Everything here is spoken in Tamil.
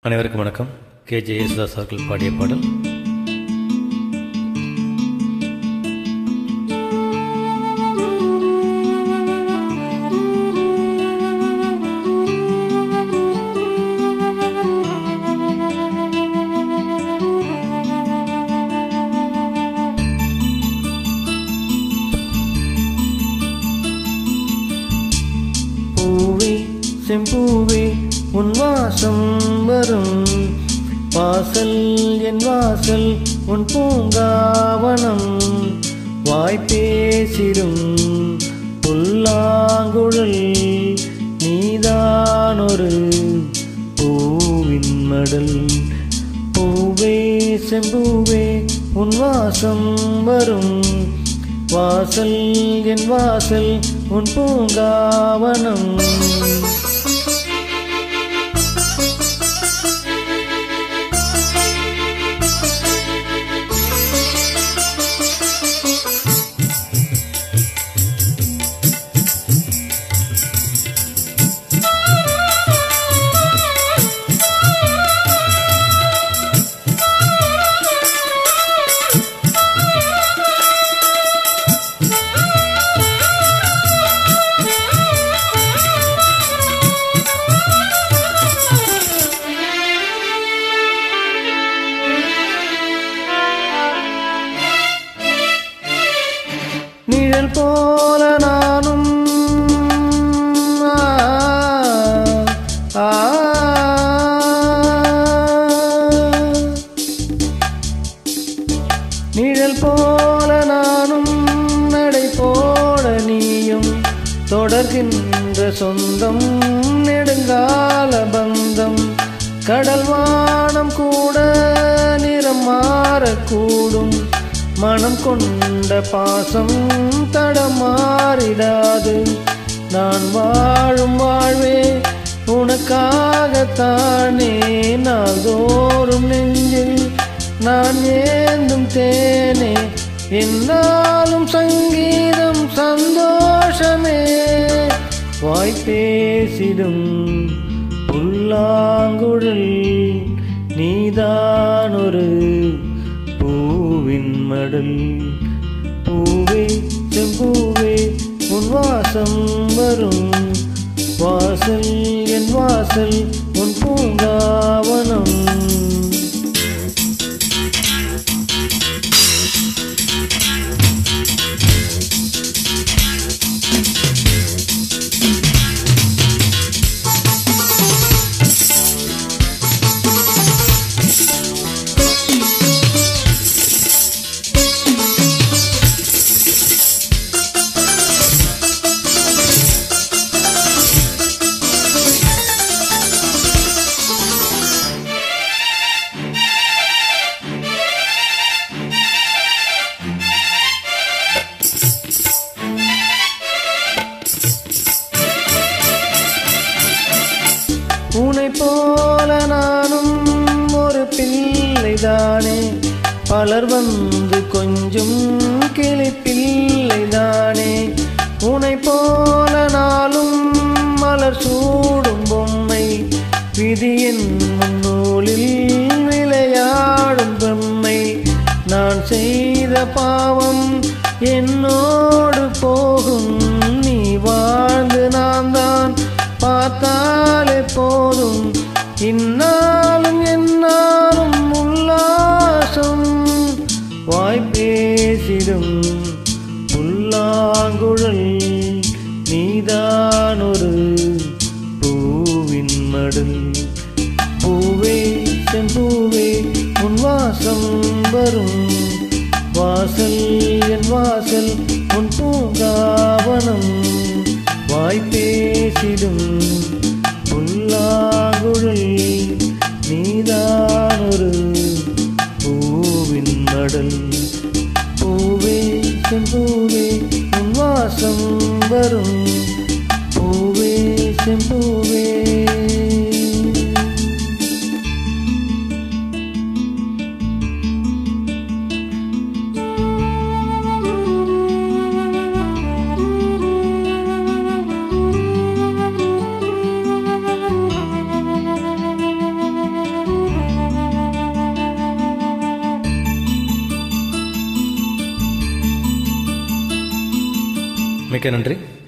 அனைவருக்கும் வணக்கம் கே ஜே யேசுதாஸ் அவர்கள் பாடிய பாடல் பூவே செம்பூவே உன் வாசம் வரும் வாசல் என் வாசல் உன் பூங்காவனம் வாய்ப்பேசிடும் புல்லாங்குழல் நீதான் ஒரு பூவின் மடல் பூவே செம்பூவே உன் வாசம் வரும் வாசல் என் வாசல் உன் பூங்காவனம் நிழல் போல நானும் ஆ, ஆ. நிழல் போல நானும் நடை போட நீயும் தொடர்கின்ற சொந்தம் நெடுங்கால பந்தம் கடல் வானம் கூட நிறம் மாறக்கூடும் மனம் கொண்ட பாசம் தடமாறிடாது நான் வாழும் வாழ்வே உனக்காகத்தானே நாள்தோறும் நெஞ்சில் நான் ஏந்தும் தேனே என்னாலும் சங்கீதம் சந்தோஷமே வாய் பேசிடும் புல்லாங்குழல் நீதான் ஒரு பூவின் மடல் பூவே செம்பூவே உன் வாசம் வரும் வாசல் என் வாசல் உன் பூங்காவனம் உனை போல நானும் ஒரு பிள்ளைதானே பலர் வந்து கொஞ்சம் கிளி பிள்ளைதானே உனை போல நாளும் மலர் சூடும் பொம்மை விதியின் முன்னூலில் விளையாடும் பொம்மை நான் செய்த பாவம் என்னோடு போகும் நீ வாழ்ந்து நான் தான் பார்த்தாலே போதும் இந்நாளும் என்னாலும் உல்லாசம் வாய் பேசிடும் புல்லாங்குழல் நீதான் ஒரு பூவின் மடல் பூவே செம்பூவே உன் வாசம் வரும் வாசல் என் வாசல் உன் பூங்காவனம் வாய் பேசிடும் புல்லாங்குழல் நீதான் ஒரு பூவின் மடல் பூவே செம்பூவே உன் வாசம் வரும் பூவே செம்பூவே மிக்க நன்றி